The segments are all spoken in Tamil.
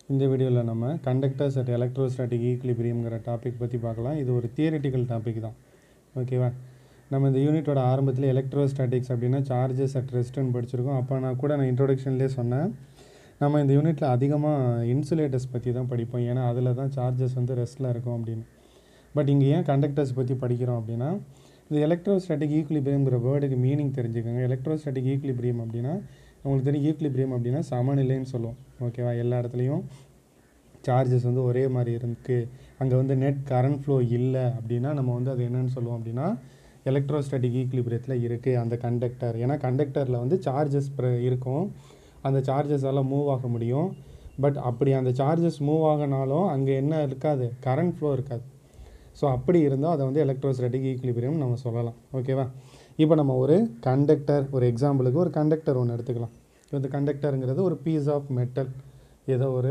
இந்த வீடியோவில் நம்ம கண்டக்டர்ஸ் அட் எலக்ட்ரோஸ்டாட்டிக் ஈக்லிபிரியம்ங்கிற டாபிக் பற்றி பார்க்கலாம் இது ஒரு தியரிட்டிக்கல் டாபிக் தான் ஓகேவா நம்ம இந்த யூனிட்டோட ஆரம்பத்தில் எலக்ட்ரோஸ்டாட்டிக்ஸ் அப்படின்னா சார்ஜஸ் அட் ரெஸ்ட்னு படிச்சிருக்கோம் அப்போ நான் கூட நான் இன்ட்ரோடக்ஷன்லேயே சொன்னேன் நம்ம இந்த யூனிட்டில் அதிகமாக இன்சுலேட்டர்ஸ் பற்றி தான் படிப்போம் ஏன்னா அதில் தான் சார்ஜஸ் வந்து ரெஸ்ட்டில் இருக்கும் அப்படின்னு பட் இங்கே ஏன் கண்டக்டர்ஸ் பற்றி படிக்கிறோம் அப்படின்னா இந்த எலக்ட்ரோஸ்டாட்டிக் ஈக்லிபிரியம்ங்கிற வேர்டுக்கு மீனிங் தெரிஞ்சுக்கோங்க எலக்ட்ரோஸ்டாட்டிக் ஈக்லிபிரியம் அப்படின்னா உங்களுக்கு தெரியும் ஈக்லிபிரியம் அப்படின்னா சமநிலைன்னு சொல்லுவோம் ஓகேவா எல்லா இடத்துலையும் சார்ஜஸ் வந்து ஒரே மாதிரி இருக்கு அங்கே வந்து நெட் கரண்ட் ஃப்ளோ இல்லை அப்படின்னா நம்ம வந்து அது என்னன்னு சொல்லுவோம் அப்படின்னா எலக்ட்ரோஸ்டாட்டிக் ஈக்லிபிரியத்தில் இருக்குது அந்த கண்டக்டர் ஏன்னா கண்டக்டரில் வந்து சார்ஜஸ் இருக்கும் அந்த சார்ஜஸால் மூவ் ஆக முடியும் பட் அப்படி அந்த சார்ஜஸ் மூவ் ஆகினாலும் அங்கே என்ன இருக்காது கரண்ட் ஃப்ளோ இருக்காது ஸோ அப்படி இருந்தால் அதை வந்து எலக்ட்ரோஸ்டாட்டிக் ஈக்லிபிரியம் நம்ம சொல்லலாம் ஓகேவா இப்போ நம்ம ஒரு கண்டக்டர் ஒரு எக்ஸாம்பிளுக்கு ஒரு கண்டக்டர் ஒன்று எடுத்துக்கலாம் இந்த கண்டக்டருங்கிறது ஒரு பீஸ் ஆஃப் மெட்டல் ஏதோ ஒரு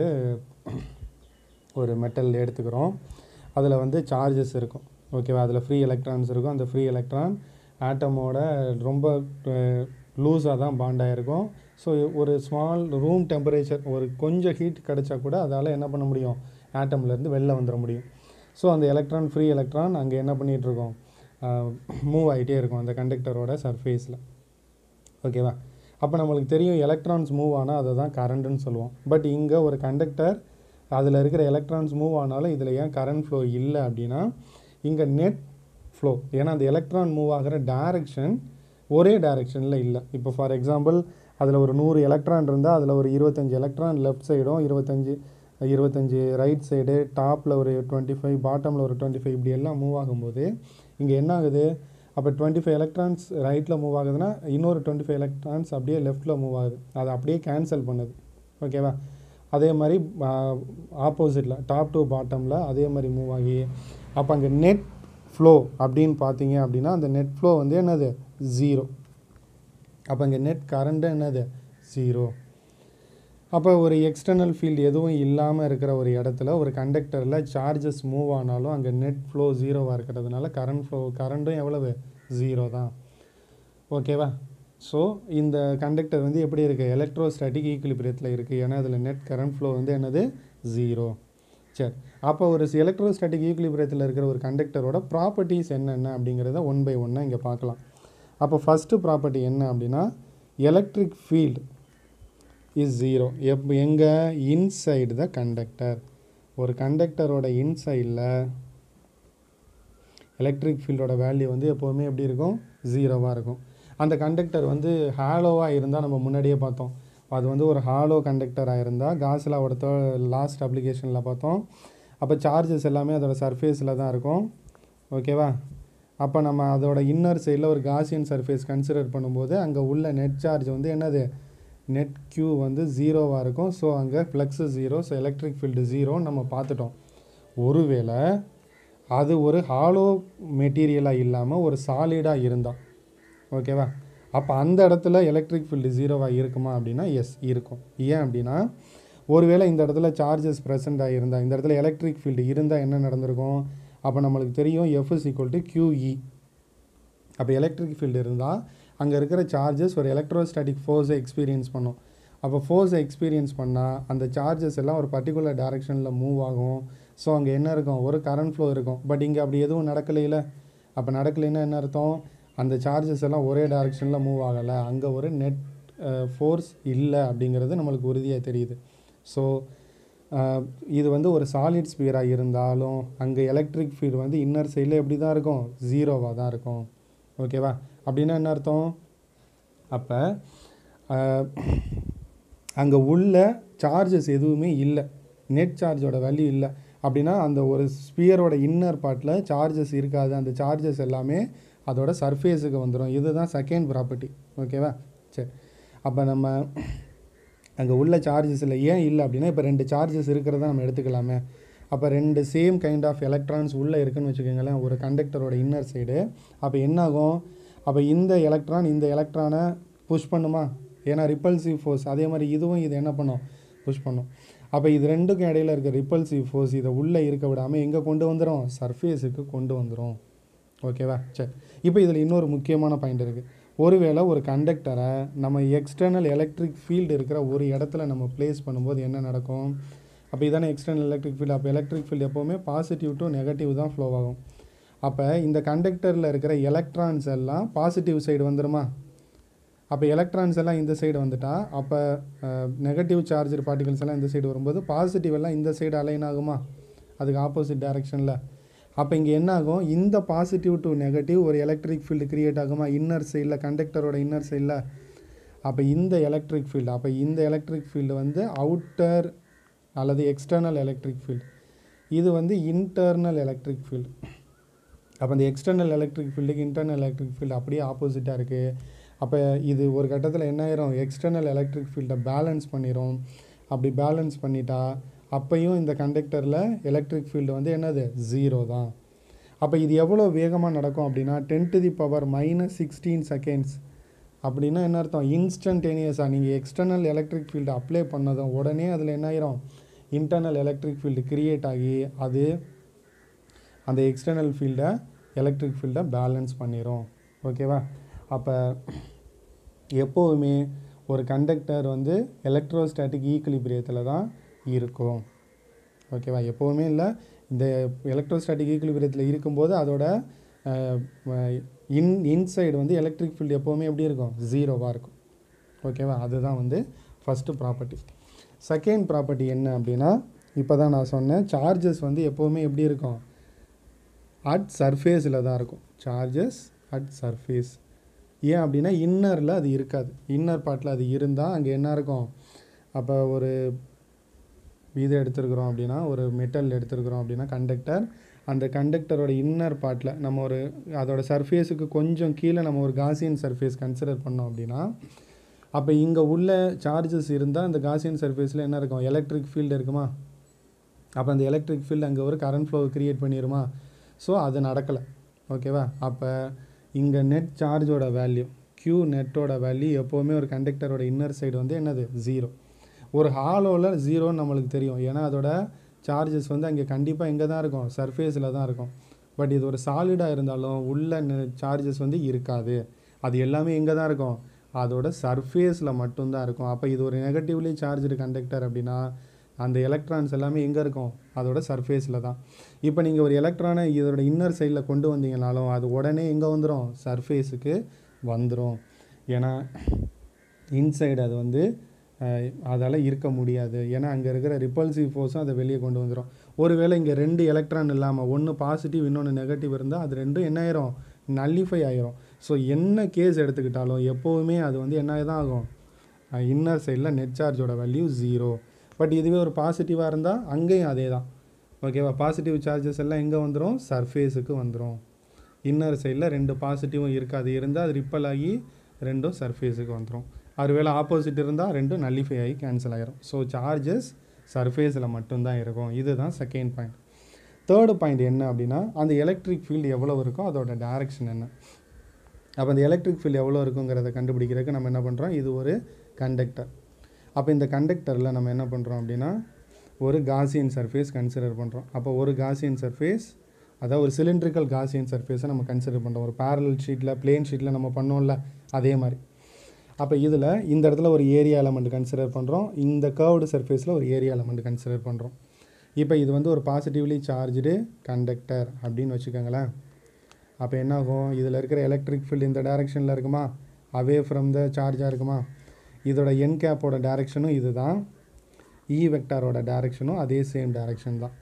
ஒரு மெட்டல் எடுத்துக்கிறோம் அதில் வந்து சார்ஜஸ் இருக்கும் ஓகேவா அதில் ஃப்ரீ எலக்ட்ரான்ஸ் இருக்கும் அந்த ஃப்ரீ எலக்ட்ரான் ஆட்டமோட ரொம்ப லூஸாக தான் பாண்ட் ஆகிருக்கும் ஸோ ஒரு ஸ்மால் ரூம் டெம்பரேச்சர் ஒரு கொஞ்சம் ஹீட் கிடச்சா கூட அதால் என்ன பண்ண முடியும் ஆட்டம்லேருந்து வெளில வந்துட முடியும் ஸோ அந்த எலக்ட்ரான் ஃப்ரீ எலக்ட்ரான் அங்கே என்ன பண்ணிகிட்ருக்கோம் மூவ் ஆகிட்டே இருக்கும் அந்த கண்டக்டரோட சர்ஃபேஸில் ஓகேவா அப்போ நம்மளுக்கு தெரியும் எலக்ட்ரான்ஸ் மூவ் ஆனால் அதை தான் கரண்ட்டுன்னு சொல்லுவோம் பட் இங்கே ஒரு கண்டக்டர் அதில் இருக்கிற எலக்ட்ரான்ஸ் மூவ் ஆனாலும் இதில் ஏன் கரண்ட் ஃப்ளோ இல்லை அப்படின்னா இங்கே நெட் ஃப்ளோ ஏன்னா அந்த எலக்ட்ரான் மூவ் ஆகிற டைரக்ஷன் ஒரே டைரக்ஷனில் இல்லை இப்போ ஃபார் எக்ஸாம்பிள் அதில் ஒரு நூறு எலக்ட்ரான் இருந்தால் அதில் ஒரு இருபத்தஞ்சி எலக்ட்ரான் லெஃப்ட் சைடும் இருபத்தஞ்சி இருபத்தஞ்சி ரைட் சைடு டாப்பில் ஒரு டுவெண்ட்டி ஃபைவ் பாட்டமில் ஒரு டுவெண்ட்டி ஃபைவ் இப்படி எல்லாம் மூவ் ஆகும்போது இங்கே என்ன ஆகுது அப்போ டுவெண்ட்டி ஃபைவ் எலக்ட்ரான்ஸ் ரைட்டில் மூவ் ஆகுதுன்னா இன்னொரு டுவெண்ட்டி ஃபைவ் எலக்ட்ரான்ஸ் அப்படியே லெஃப்ட்டில் மூவ் ஆகுது அதை அப்படியே கேன்சல் பண்ணுது ஓகேவா அதே மாதிரி ஆப்போசிட்டில் டாப் டு பாட்டமில் அதே மாதிரி மூவ் ஆகி அப்போ அங்கே நெட் ஃப்ளோ அப்படின்னு பார்த்தீங்க அப்படின்னா அந்த நெட் ஃப்ளோ வந்து என்னது ஜீரோ அப்போ இங்கே நெட் கரண்ட்டு என்னது ஜீரோ அப்போ ஒரு எக்ஸ்டர்னல் ஃபீல்டு எதுவும் இல்லாமல் இருக்கிற ஒரு இடத்துல ஒரு கண்டக்டரில் சார்ஜஸ் மூவ் ஆனாலும் அங்கே நெட் ஃப்ளோ ஜீரோவாக இருக்கிறதுனால கரண்ட் ஃப்ளோ கரண்ட்டும் எவ்வளவு ஜீரோ தான் ஓகேவா ஸோ இந்த கண்டக்டர் வந்து எப்படி இருக்குது எலக்ட்ரோஸ்டாட்டிக் ஈக்குலிபிரியத்தில் இருக்குது ஏன்னா அதில் நெட் கரண்ட் ஃப்ளோ வந்து என்னது ஜீரோ சரி அப்போ ஒரு எலக்ட்ரோஸ்டாட்டிக் ஈக்குலிபிரியத்தில் இருக்கிற ஒரு கண்டக்டரோட ப்ராப்பர்ட்டிஸ் என்னென்ன அப்படிங்கிறத ஒன் பை ஒன்னாக இங்கே பார்க்கலாம் அப்போ ஃபஸ்ட்டு ப்ராப்பர்ட்டி என்ன அப்படின்னா எலக்ட்ரிக் ஃபீல்டு இஸ் ஜீரோ எப் எங்கே இன்சைடு த கண்டக்டர் ஒரு கண்டக்டரோட இன்சைடில் எலக்ட்ரிக் ஃபீல்டோட வேல்யூ வந்து எப்போவுமே எப்படி இருக்கும் ஜீரோவாக இருக்கும் அந்த கண்டக்டர் வந்து ஹாலோவாக இருந்தால் நம்ம முன்னாடியே பார்த்தோம் அது வந்து ஒரு ஹாலோ கண்டக்டராக இருந்தால் காசிலாவோட தே லாஸ்ட் அப்ளிகேஷனில் பார்த்தோம் அப்போ சார்ஜஸ் எல்லாமே அதோட சர்ஃபேஸில் தான் இருக்கும் ஓகேவா அப்போ நம்ம அதோட இன்னர் சைடில் ஒரு காசியன் சர்ஃபேஸ் கன்சிடர் பண்ணும்போது அங்கே உள்ள நெட் சார்ஜ் வந்து என்னது நெட் க்யூ வந்து ஜீரோவாக இருக்கும் ஸோ அங்கே flux zero so electric field ஜீரோன்னு நம்ம பார்த்துட்டோம் ஒருவேளை அது ஒரு ஹாலோ மெட்டீரியலாக இல்லாமல் ஒரு சாலிடாக இருந்தால் ஓகேவா அப்போ அந்த இடத்துல எலக்ட்ரிக் ஃபீல்டு ஜீரோவாக இருக்குமா அப்படின்னா எஸ் இருக்கும் ஏன் அப்படின்னா ஒருவேளை இந்த இடத்துல சார்ஜஸ் ப்ரெசென்ட் ஆகியிருந்தால் இந்த இடத்துல எலக்ட்ரிக் ஃபீல்டு இருந்தால் என்ன நடந்திருக்கும் அப்போ நம்மளுக்கு தெரியும் F is equal to QE அப்போ எலக்ட்ரிக் ஃபீல்டு இருந்தால் அங்கே இருக்கிற சார்ஜஸ் ஒரு எலக்ட்ரோஸ்டாட்டிக் ஃபோர்ஸை எக்ஸ்பீரியன்ஸ் பண்ணும் அப்போ ஃபோர்ஸை எக்ஸ்பீரியன்ஸ் பண்ணால் அந்த சார்ஜஸ் எல்லாம் ஒரு பர்டிகுலர் டைரெக்ஷனில் மூவ் ஆகும் ஸோ அங்கே என்ன இருக்கும் ஒரு கரண்ட் ஃப்ளோ இருக்கும் பட் இங்கே அப்படி எதுவும் நடக்கலையில அப்போ நடக்கலைன்னா என்ன அர்த்தம் அந்த சார்ஜஸ் எல்லாம் ஒரே டைரெக்ஷனில் மூவ் ஆகலை அங்கே ஒரு நெட் ஃபோர்ஸ் இல்லை அப்படிங்கிறது நம்மளுக்கு உறுதியாக தெரியுது ஸோ இது வந்து ஒரு சாலிட் ஸ்பியராக இருந்தாலும் அங்கே எலக்ட்ரிக் ஃபீல்டு வந்து இன்னர் சைடில் எப்படி தான் இருக்கும் ஜீரோவாக தான் இருக்கும் ஓகேவா அப்படின்னா என்ன அர்த்தம் அப்போ அங்கே உள்ள சார்ஜஸ் எதுவுமே இல்லை நெட் சார்ஜோட வேல்யூ இல்லை அப்படின்னா அந்த ஒரு ஸ்பியரோட இன்னர் பார்ட்டில் சார்ஜஸ் இருக்காது அந்த சார்ஜஸ் எல்லாமே அதோட சர்ஃபேஸுக்கு வந்துடும் இதுதான் செகண்ட் ப்ராப்பர்ட்டி ஓகேவா சரி அப்போ நம்ம அங்கே உள்ள சார்ஜஸில் ஏன் இல்லை அப்படின்னா இப்போ ரெண்டு சார்ஜஸ் இருக்கிறத நம்ம எடுத்துக்கலாமே அப்போ ரெண்டு சேம் கைண்ட் ஆஃப் எலக்ட்ரான்ஸ் உள்ளே இருக்குன்னு வச்சுக்கோங்களேன் ஒரு கண்டக்டரோட இன்னர் சைடு அப்போ என்னாகும் அப்போ இந்த எலக்ட்ரான் இந்த எலக்ட்ரானை புஷ் பண்ணுமா ஏன்னா ரிப்பல்சிவ் ஃபோர்ஸ் அதே மாதிரி இதுவும் இது என்ன பண்ணும் புஷ் பண்ணும் அப்போ இது ரெண்டுக்கும் இடையில இருக்க ரிப்பல்சிவ் ஃபோர்ஸ் இதை உள்ளே இருக்க விடாமல் எங்கே கொண்டு வந்துடும் சர்ஃபேஸுக்கு கொண்டு வந்துடும் ஓகேவா சரி இப்போ இதில் இன்னொரு முக்கியமான பாயிண்ட் இருக்குது ஒருவேளை ஒரு கண்டக்டரை நம்ம எக்ஸ்டர்னல் எலக்ட்ரிக் ஃபீல்டு இருக்கிற ஒரு இடத்துல நம்ம ப்ளேஸ் பண்ணும்போது என்ன நடக்கும் அப்போ இதானே எக்ஸ்டர்னல் எலக்ட்ரிக் ஃபீல்டு அப்போ எலக்ட்ரிக் ஃபீல்டு எப்போவுமே பாசிட்டிவ் டு நெகட்டிவ் தான் ஃப்ளோ ஆகும் அப்போ இந்த கண்டக்டரில் இருக்கிற எலக்ட்ரான்ஸ் எல்லாம் பாசிட்டிவ் சைடு வந்துருமா அப்போ எலக்ட்ரான்ஸ் எல்லாம் இந்த சைடு வந்துட்டா அப்போ நெகட்டிவ் சார்ஜ் பார்ட்டிகல்ஸ் எல்லாம் இந்த சைடு வரும்போது பாசிட்டிவ் எல்லாம் இந்த சைடு அலைன் ஆகுமா அதுக்கு ஆப்போசிட் டைரக்ஷனில் அப்போ இங்கே என்ன ஆகும் இந்த பாசிட்டிவ் டு நெகட்டிவ் ஒரு எலக்ட்ரிக் ஃபீல்டு கிரியேட் ஆகுமா இன்னர் சைடில் கண்டக்டரோட இன்னர் சைடில் அப்போ இந்த எலக்ட்ரிக் ஃபீல்டு அப்போ இந்த எலக்ட்ரிக் ஃபீல்டு வந்து அவுட்டர் அல்லது எக்ஸ்டர்னல் எலக்ட்ரிக் ஃபீல்டு இது வந்து இன்டர்னல் எலக்ட்ரிக் ஃபீல்டு அப்போ இந்த எக்ஸ்டர்னல் எலக்ட்ரிக் ஃபீல்டுக்கு இன்டர்னல் எலக்ட்ரிக் ஃபீல்டு அப்படியே ஆப்போசிட்டாக இருக்குது அப்போ இது ஒரு கட்டத்தில் என்ன ஆயிரும் எக்ஸ்டர்னல் எலக்ட்ரிக் ஃபீல்டை பேலன்ஸ் பண்ணிடும் அப்படி பேலன்ஸ் பண்ணிட்டா அப்பையும் இந்த கண்டக்டரில் எலக்ட்ரிக் ஃபீல்டு வந்து என்னது ஜீரோ தான் அப்போ இது எவ்வளோ வேகமாக நடக்கும் அப்படின்னா ten to the power minus sixteen seconds அப்படின்னா என்ன அர்த்தம் இன்ஸ்டன்டேனியஸாக நீங்கள் எக்ஸ்டர்னல் எலக்ட்ரிக் ஃபீல்டு அப்ளை பண்ணதும் உடனே அதில் என்ன ஆயிரும் இன்டர்னல் எலக்ட்ரிக் ஃபீல்டு கிரியேட் ஆகி அது அந்த எக்ஸ்டர்னல் ஃபீல்டை எலக்ட்ரிக் ஃபீல்டை பேலன்ஸ் பண்ணிடும் ஓகேவா அப்போ எப்போவுமே ஒரு கண்டக்டர் வந்து எலக்ட்ரோஸ்டாட்டிக் ஈக்குலிபிரியத்தில் தான் இருக்கும் ஓகேவா எப்போவுமே இல்லை இந்த எலக்ட்ரோஸ்டாட்டிக் ஈக்குலிபிரியத்தில் இருக்கும்போது அதோட இன் இன்சைடு வந்து எலக்ட்ரிக் ஃபீல்டு எப்போவுமே எப்படி இருக்கும் ஜீரோவாக இருக்கும் ஓகேவா அதுதான் வந்து ஃபஸ்ட்டு ப்ராப்பர்ட்டி செகண்ட் ப்ராப்பர்ட்டி என்ன அப்படின்னா இப்போ தான் நான் சொன்னேன் சார்ஜஸ் வந்து எப்போவுமே எப்படி இருக்கும் அட் சர்ஃபேஸில் தான் இருக்கும் சார்ஜஸ் அட் சர்ஃபேஸ் ஏன் அப்படின்னா இன்னரில் அது இருக்காது இன்னர் பார்ட்டில் அது இருந்தால் அங்கே என்ன இருக்கும் அப்போ ஒரு இது எடுத்துருக்குறோம் அப்படின்னா ஒரு மெட்டல் எடுத்துருக்குறோம் அப்படின்னா கண்டக்டர் அந்த கண்டக்டரோட இன்னர் பார்ட்டில் நம்ம ஒரு அதோட சர்ஃபேஸுக்கு கொஞ்சம் கீழே நம்ம ஒரு காசியன் சர்ஃபேஸ் கன்சிடர் பண்ணோம் அப்படின்னா அப்போ இங்கே உள்ள சார்ஜஸ் இருந்தால் அந்த காசியன் சர்ஃபேஸில் என்ன இருக்கும் எலக்ட்ரிக் ஃபீல்டு இருக்குமா அப்போ அந்த எலக்ட்ரிக் ஃபீல்டு அங்கே ஒரு கரண்ட் ஃப்ளோ கிரியேட் பண்ணிடுமா ஸோ அது நடக்கலை ஓகேவா அப்போ இங்கே நெட் சார்ஜோட வேல்யூ க்யூ நெட்டோட வேல்யூ எப்போவுமே ஒரு கண்டக்டரோட இன்னர் சைடு வந்து என்னது ஜீரோ ஒரு ஹாலோவில் ஜீரோன்னு நம்மளுக்கு தெரியும் ஏன்னா அதோட சார்ஜஸ் வந்து அங்கே கண்டிப்பாக எங்கே தான் இருக்கும் சர்ஃபேஸில் தான் இருக்கும் பட் இது ஒரு சாலிடாக இருந்தாலும் உள்ள சார்ஜஸ் வந்து இருக்காது அது எல்லாமே எங்கே தான் இருக்கும் அதோட சர்ஃபேஸில் மட்டும்தான் இருக்கும் அப்போ இது ஒரு நெகட்டிவ்லி சார்ஜ்டு கண்டக்டர் அப்படின்னா அந்த எலக்ட்ரான்ஸ் எல்லாமே எங்கே இருக்கும் அதோட சர்ஃபேஸில் தான் இப்போ நீங்கள் ஒரு எலக்ட்ரானை இதோட இன்னர் சைடில் கொண்டு வந்தீங்கனாலும் அது உடனே எங்கே வந்துடும் சர்ஃபேஸுக்கு வந்துடும் ஏன்னா இன்சைடு அது வந்து அதால் இருக்க முடியாது ஏன்னா அங்கே இருக்கிற ரிப்பல்சிவ் ஃபோர்ஸும் அதை வெளியே கொண்டு வந்துடும் ஒருவேளை இங்கே ரெண்டு எலக்ட்ரான் இல்லாமல் ஒன்று பாசிட்டிவ் இன்னொன்று நெகட்டிவ் இருந்தால் அது ரெண்டும் என்ன ஆயிரும் நல்லிஃபை ஆயிரும் ஸோ என்ன கேஸ் எடுத்துக்கிட்டாலும் எப்போவுமே அது வந்து என்ன தான் ஆகும் இன்னர் சைடில் நெட் சார்ஜோட வேல்யூ ஜீரோ பட் இதுவே ஒரு பாசிட்டிவாக இருந்தால் அங்கேயும் அதே தான் ஓகேவா பாசிட்டிவ் சார்ஜஸ் எல்லாம் எங்கே வந்துடும் சர்ஃபேஸுக்கு வந்துடும் இன்னர் சைடில் ரெண்டு பாசிட்டிவும் இருக்காது இருந்தால் அது ரிப்பல் ஆகி ரெண்டும் சர்ஃபேஸுக்கு வந்துடும் ஒருவேளை ஆப்போசிட் இருந்தால் ரெண்டும் நல்லிஃபை ஆகி கேன்சல் ஆகிரும் ஸோ சார்ஜஸ் சர்ஃபேஸில் மட்டும்தான் இருக்கும் இதுதான் செகண்ட் பாயிண்ட் தேர்டு பாயிண்ட் என்ன அப்படின்னா அந்த எலக்ட்ரிக் ஃபீல்டு எவ்வளோ இருக்கோ அதோட டைரக்ஷன் என்ன அப்போ அந்த எலக்ட்ரிக் ஃபீல்டு எவ்வளோ இருக்குங்கிறத கண்டுபிடிக்கிறதுக்கு நம்ம என்ன பண்ணுறோம் இது ஒரு கண்டக்டர் அப்போ இந்த கண்டக்டரில் நம்ம என்ன பண்ணுறோம் அப்படின்னா ஒரு காசியன் சர்ஃபேஸ் கன்சிடர் பண்ணுறோம் அப்போ ஒரு காசியன் சர்ஃபேஸ் அதாவது ஒரு சிலிண்ட்ரிக்கல் காசியன் சர்ஃபேஸை நம்ம கன்சிடர் பண்ணுறோம் ஒரு பேரலல் ஷீட்டில் பிளேன் ஷீட்டில் நம்ம பண்ணோம்ல அதே மாதிரி அப்போ இதில் இந்த இடத்துல ஒரு ஏரியா எலமெண்ட் கன்சிடர் பண்ணுறோம் இந்த கர்வ்டு சர்ஃபேஸில் ஒரு ஏரியா எலமெண்ட் கன்சிடர் பண்ணுறோம் இப்போ இது வந்து ஒரு பாசிட்டிவ்லி சார்ஜ்டு கண்டக்டர் அப்படின்னு வச்சுக்கோங்களேன் அப்போ என்ன ஆகும் இதில் இருக்கிற எலக்ட்ரிக் ஃபீல்டு இந்த டைரெக்ஷனில் இருக்குமா அவே ஃப்ரம் த சார்ஜாக இருக்குமா இதோட என் கேப்போட டைரெக்ஷனும் இது தான் இ வெக்டாரோட டைரெக்ஷனும் அதே சேம் டைரெக்ஷன் தான்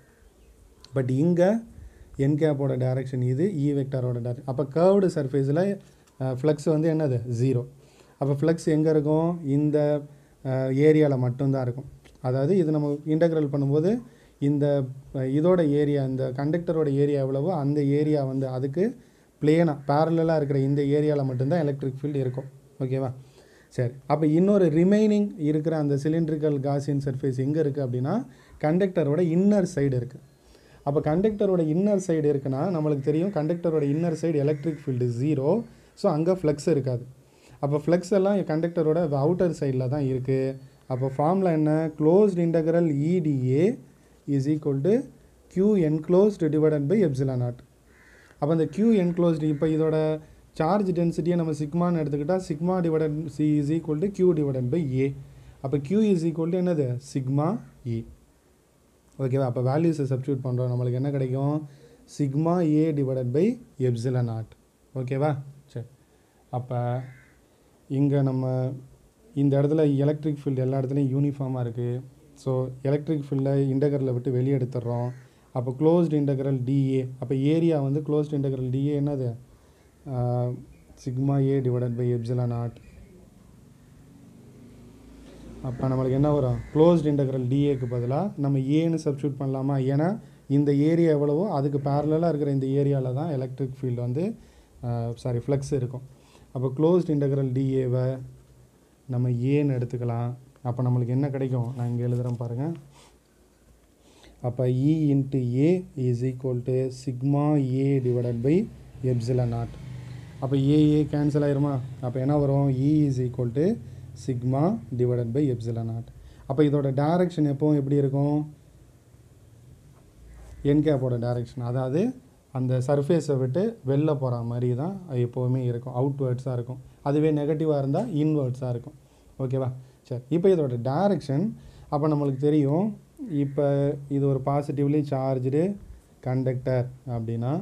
பட் இங்கே என் கேப்போட டைரெக்ஷன் இது இ வெக்டாரோட டைரக்ஷன் அப்போ கர்வ்டு சர்ஃபேஸில் ஃப்ளக்ஸ் வந்து என்னது ஜீரோ அப்போ ஃப்ளக்ஸ் எங்கே இருக்கும் இந்த ஏரியாவில் மட்டும்தான் இருக்கும் அதாவது இது நம்ம இன்டகிரல் பண்ணும்போது இந்த இதோட ஏரியா இந்த கண்டக்டரோட ஏரியா எவ்வளவோ அந்த ஏரியா வந்து அதுக்கு பிளேனாக பேரலாக இருக்கிற இந்த ஏரியாவில் மட்டும்தான் எலக்ட்ரிக் ஃபீல்டு இருக்கும் ஓகேவா சரி அப்போ இன்னொரு ரிமைனிங் இருக்கிற அந்த சிலிண்ட்ரிக்கல் காசியன் சர்ஃபேஸ் எங்கே இருக்குது அப்படின்னா கண்டக்டரோட இன்னர் சைடு இருக்குது அப்போ கண்டக்டரோட இன்னர் சைடு இருக்குன்னா நம்மளுக்கு தெரியும் கண்டக்டரோட inner side electric field zero so அங்கே ஃப்ளக்ஸ் இருக்காது அப்போ ஃப்ளக்ஸ் எல்லாம் அண்டக்டரோட அவுட்டர் சைடில் தான் இருக்குது அப்போ ஃபார்மில் என்ன closed integral EDA is equal to Q enclosed divided by epsilon naught அப்போ அந்த க்யூ என்க்ளோஸ்டு இப்போ இதோட சார்ஜ் டென்சிட்டியை நம்ம சிக்மான்னு எடுத்துக்கிட்டால் sigma divided C is equal to Q divided by A அப்போ க்யூ இஸ் ஈக்குவல் டு என்னது சிக்மா இ ஓகேவா அப்போ வேல்யூஸை சப்ஸ்டியூட் பண்ணுறோம் நம்மளுக்கு என்ன கிடைக்கும் sigma A divided by epsilon naught ஓகேவா சரி அப்போ இங்கே நம்ம இந்த இடத்துல எலக்ட்ரிக் ஃபீல்டு எல்லா இடத்துலையும் யூனிஃபார்மாக இருக்குது ஸோ எலக்ட்ரிக் ஃபீல்டை இன்டகரில் விட்டு வெளியே எடுத்துடுறோம் அப்போ க்ளோஸ்டு இன்டகரல் டிஏ அப்போ ஏரியா வந்து க்ளோஸ்டு இன்டகரல் டிஏ என்னது sigma A divided by epsilon naught அப்போ நம்மளுக்கு என்ன வரும் க்ளோஸ்டு இன்டகரல் டிஏக்கு பதிலாக நம்ம ஏன்னு சப்ஸ்டியூட் பண்ணலாமா ஏன்னா இந்த ஏரியா எவ்வளவோ அதுக்கு பேரலாக இருக்கிற இந்த ஏரியாவில் தான் எலக்ட்ரிக் ஃபீல்டு வந்து சாரி ஃப்ளக்ஸ் இருக்கும் அப்போ க்ளோஸ்ட் இன்டகரல் டிஏவை நம்ம ஏன்னு எடுத்துக்கலாம் அப்போ நம்மளுக்கு என்ன கிடைக்கும் நான் இங்கே எழுதுகிறேன் பாருங்கள் அப்போ E into A is equal to sigma A divided by epsilon naught அப்போ ஏ ஏ கேன்சல் ஆயிருமா அப்போ என்ன வரும் E is equal to sigma divided by epsilon naught அப்போ இதோட டைரக்ஷன் எப்பவும் எப்படி இருக்கும் என்கேப்போட டைரக்ஷன் அதாவது அந்த சர்ஃபேஸை விட்டு வெளில போகிற மாதிரி தான் அது எப்போவுமே இருக்கும் அவுட்வேர்ட்ஸாக இருக்கும் அதுவே நெகட்டிவாக இருந்தால் இன்வேர்ட்ஸாக இருக்கும் ஓகேவா சரி இப்போ இதோட டைரக்ஷன் அப்போ நம்மளுக்கு தெரியும் இப்போ இது ஒரு பாசிட்டிவ்லி சார்ஜ்டு கண்டக்டர் அப்படின்னா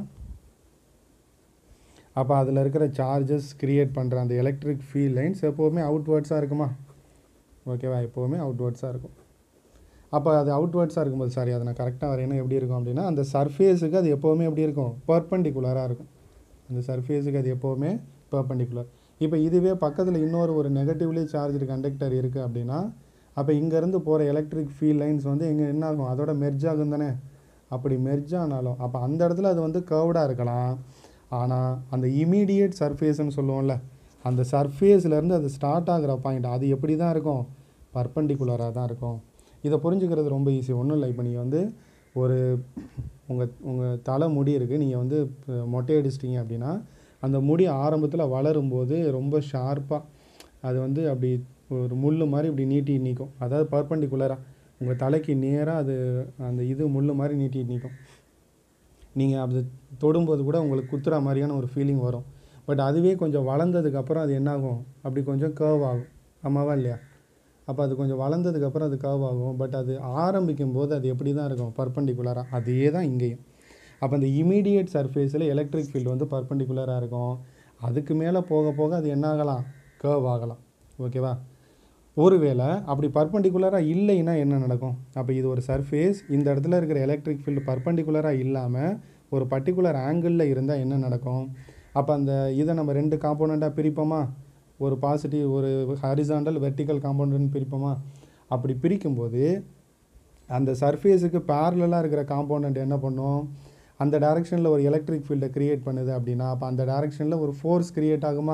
அப்போ அதில் இருக்கிற சார்ஜஸ் கிரியேட் பண்ணுற அந்த எலக்ட்ரிக் ஃபீல்ட் லைன்ஸ் எப்போவுமே அவுட்வேர்ட்ஸாக இருக்குமா ஓகேவா எப்போவுமே அவுட்வேர்ட்ஸாக இருக்கும் அப்போ அது அவுட்வேர்ட்ஸாக இருக்கும்போது சாரி அதை நான் கரெக்டாக வரையணும் எப்படி இருக்கும் அப்படின்னா அந்த சர்ஃபேஸுக்கு அது எப்போவுமே எப்படி இருக்கும் பர்பண்டிகுலராக இருக்கும் அந்த சர்ஃபேஸுக்கு அது எப்போவுமே பர்பண்டிகுலர் இப்போ இதுவே பக்கத்தில் இன்னொரு ஒரு நெகட்டிவ்லி சார்ஜ்டு கண்டக்டர் இருக்குது அப்படின்னா அப்போ இங்கேருந்து போகிற எலக்ட்ரிக் ஃபீல்ட் லைன்ஸ் வந்து எங்கே என்ன ஆகும் அதோட மெர்ஜ் ஆகும் தானே அப்படி மெர்ஜ் ஆனாலும் அப்போ அந்த இடத்துல அது வந்து கர்வ்டாக இருக்கலாம் ஆனால் அந்த இமீடியட் சர்ஃபேஸ்ன்னு சொல்லுவோம்ல அந்த சர்ஃபேஸ்லேருந்து அது ஸ்டார்ட் ஆகிற பாயிண்ட் அது எப்படி தான் இருக்கும் பர்பண்டிகுலராக தான் இருக்கும் இதை புரிஞ்சுக்கிறது ரொம்ப ஈஸி ஒன்றும் இல்லை இப்போ நீங்கள் வந்து ஒரு உங்கள் உங்கள் தலை முடி இருக்குது நீங்கள் வந்து இப்ப மொட்டை அடிச்சிட்டிங்க அப்படின்னா அந்த முடி ஆரம்பத்தில் வளரும்போது ரொம்ப ஷார்ப்பாக அது வந்து அப்படி ஒரு முள் மாதிரி இப்படி நீட்டி நிற்கும் அதாவது பர்பண்டிகுலராக உங்கள் தலைக்கு நேராக அது அந்த இது முள் மாதிரி நீட்டி நிற்கும் நீங்கள் அது தொடும்போது கூட உங்களுக்கு குத்துற மாதிரியான ஒரு ஃபீலிங் வரும் பட் அதுவே கொஞ்சம் வளர்ந்ததுக்கப்புறம் அது என்னாகும் அப்படி கொஞ்சம் கர்வ் ஆகும் ஆமாவா இல்லையா அப்போ அது கொஞ்சம் வளர்ந்ததுக்கப்புறம் அது கர்வ் ஆகும் பட் அது ஆரம்பிக்கும் போது அது எப்படி தான் இருக்கும் பர்பண்டிகுலராக அதே தான் இங்கேயும் அப்போ அந்த இமீடியட் சர்ஃபேஸில் எலக்ட்ரிக் ஃபீல்டு வந்து பர்பண்டிகுலராக இருக்கும் அதுக்கு மேலே போக போக அது என்ன ஆகலாம் கர்வ் ஆகலாம் ஓகேவா ஒருவேளை அப்படி பர்பண்டிகுலராக இல்லைன்னா என்ன நடக்கும் அப்போ இது ஒரு சர்ஃபேஸ் இந்த இடத்துல இருக்கிற எலக்ட்ரிக் ஃபீல்டு பர்பண்டிகுலராக இல்லாமல் ஒரு பர்டிகுலர் ஆங்கிளில் இருந்தால் என்ன நடக்கும் அப்போ அந்த இதை நம்ம ரெண்டு காம்போனண்ட்டாக பிரிப்போமா ஒரு பாசிட்டிவ் ஒரு ஹரிசாண்டல் வெர்டிக்கல் காம்பவுண்டுன்னு பிரிப்போமா அப்படி பிரிக்கும்போது அந்த சர்ஃபேஸுக்கு பேரலாக இருக்கிற காம்பவுண்ட் என்ன பண்ணும் அந்த டைரெக்ஷனில் ஒரு எலக்ட்ரிக் ஃபீல்டை க்ரியேட் பண்ணுது அப்படின்னா அப்போ அந்த டைரெக்ஷனில் ஒரு ஃபோர்ஸ் க்ரியேட் ஆகுமா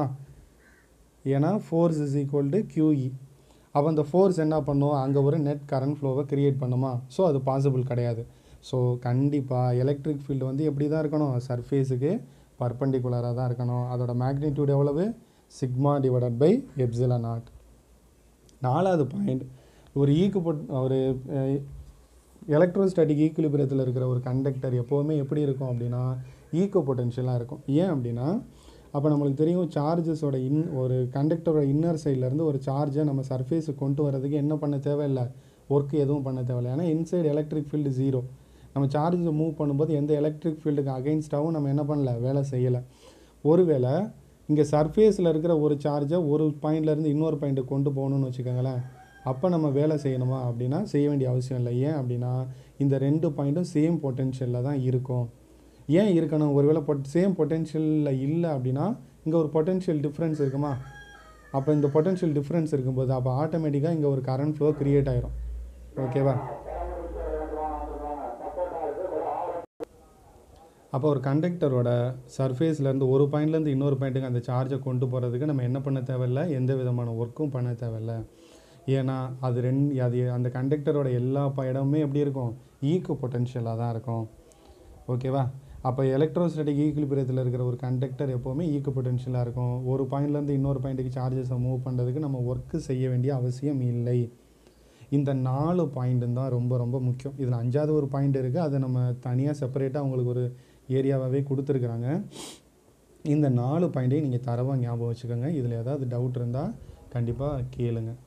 ஏன்னா force is equal to QE அப்போ அந்த ஃபோர்ஸ் என்ன பண்ணும் அங்கே ஒரு நெட் கரண்ட் ஃப்ளோவை க்ரியேட் பண்ணுமா ஸோ அது பாசிபிள் கிடையாது ஸோ கண்டிப்பாக எலக்ட்ரிக் ஃபீல்டு வந்து எப்படி தான் இருக்கணும் சர்ஃபேஸுக்கு பர்பண்டிகுலராக தான் இருக்கணும் அதோட மேக்னிடியூட் எவ்வளவு sigma divided by epsilon naught நாலாவது பாயிண்ட் ஒரு ஈக்குபட் ஒரு எலக்ட்ரோஸ்டாட்டிக் ஈக்குலிபிரியத்தில் இருக்கிற ஒரு கண்டக்டர் எப்போவுமே எப்படி இருக்கும் அப்படின்னா ஈக்கோ பொட்டென்ஷியலாக இருக்கும் ஏன் அப்படின்னா அப்போ நம்மளுக்கு தெரியும் சார்ஜஸோட இன் ஒரு கண்டக்டரோட இன்னர் சைட்லேருந்து ஒரு சார்ஜை நம்ம சர்ஃபேஸுக்கு கொண்டு வரதுக்கு என்ன பண்ண தேவையில்லை ஒர்க் எதுவும் பண்ண தேவையில்லை ஏன்னா இன்சைடு எலக்ட்ரிக் ஃபீல்டு ஜீரோ நம்ம சார்ஜை மூவ் பண்ணும்போது எந்த எலக்ட்ரிக் ஃபீல்டுக்கு அகைன்ஸ்டாகவும் நம்ம என்ன பண்ணல வேலை செய்யலை ஒருவேளை இங்கே சர்ஃபேஸில் இருக்கிற ஒரு சார்ஜை ஒரு பாயிண்ட்லேருந்து இன்னொரு பாயிண்ட்டுக்கு கொண்டு போகணும்னு வச்சுக்கோங்களேன் அப்போ நம்ம வேலை செய்யணுமா அப்படின்னா செய்ய வேண்டிய அவசியம் இல்லை ஏன் அப்படின்னா இந்த ரெண்டு பாயிண்ட்டும் சேம் பொட்டென்ஷியலில் தான் இருக்கும் ஏன் இருக்கணும் ஒருவேளை பொட் சேம் பொட்டென்ஷியலில் இல்லை அப்படின்னா இங்கே ஒரு பொட்டென்ஷியல் டிஃப்ரென்ஸ் இருக்குமா அப்போ இந்த பொட்டென்ஷியல் டிஃப்ரென்ஸ் இருக்கும்போது அப்போ ஆட்டோமேட்டிக்காக இங்கே ஒரு கரண்ட் ஃப்ளோ க்ரியேட் ஆயிரும் ஓகேவா அப்போ ஒரு கண்டக்டரோட சர்ஃபேஸ்லேருந்து ஒரு பாயிண்ட்லேருந்து இன்னொரு பாயிண்ட்டுக்கு அந்த சார்ஜை கொண்டு போகிறதுக்கு நம்ம என்ன பண்ண தேவையில்ல எந்த விதமான ஒர்க்கும் பண்ண தேவையில்ல ஏன்னா அது ரெண்டு அது அந்த கண்டக்டரோட எல்லா ப- இடமுமே எப்படி இருக்கும் ஈக்கு பொட்டென்ஷியலாக தான் இருக்கும் ஓகேவா அப்போ எலக்ட்ரோஸ்டாட்டிக் ஈக்குலிபிரியத்தில் இருக்கிற ஒரு கண்டக்டர் எப்போவுமே ஈக்கு பொட்டென்ஷியலாக இருக்கும் ஒரு பாயிண்ட்லேருந்து இன்னொரு பாயிண்ட்டுக்கு சார்ஜஸை மூவ் பண்ணுறதுக்கு நம்ம ஒர்க்கு செய்ய வேண்டிய அவசியம் இல்லை இந்த நாலு பாயிண்ட்டும் தான் ரொம்ப ரொம்ப முக்கியம் இதில் அஞ்சாவது ஒரு பாயிண்ட் இருக்குது அதை நம்ம தனியாக செப்பரேட்டாக உங்களுக்கு ஒரு ஏரியாவாகவே கொடுத்துருக்குறாங்க இந்த நாலு பாயிண்ட்டையும் நீங்கள் தரவாக ஞாபகம் வச்சுக்கோங்க இதில் ஏதாவது டவுட் இருந்தால் கண்டிப்பாக கேளுங்க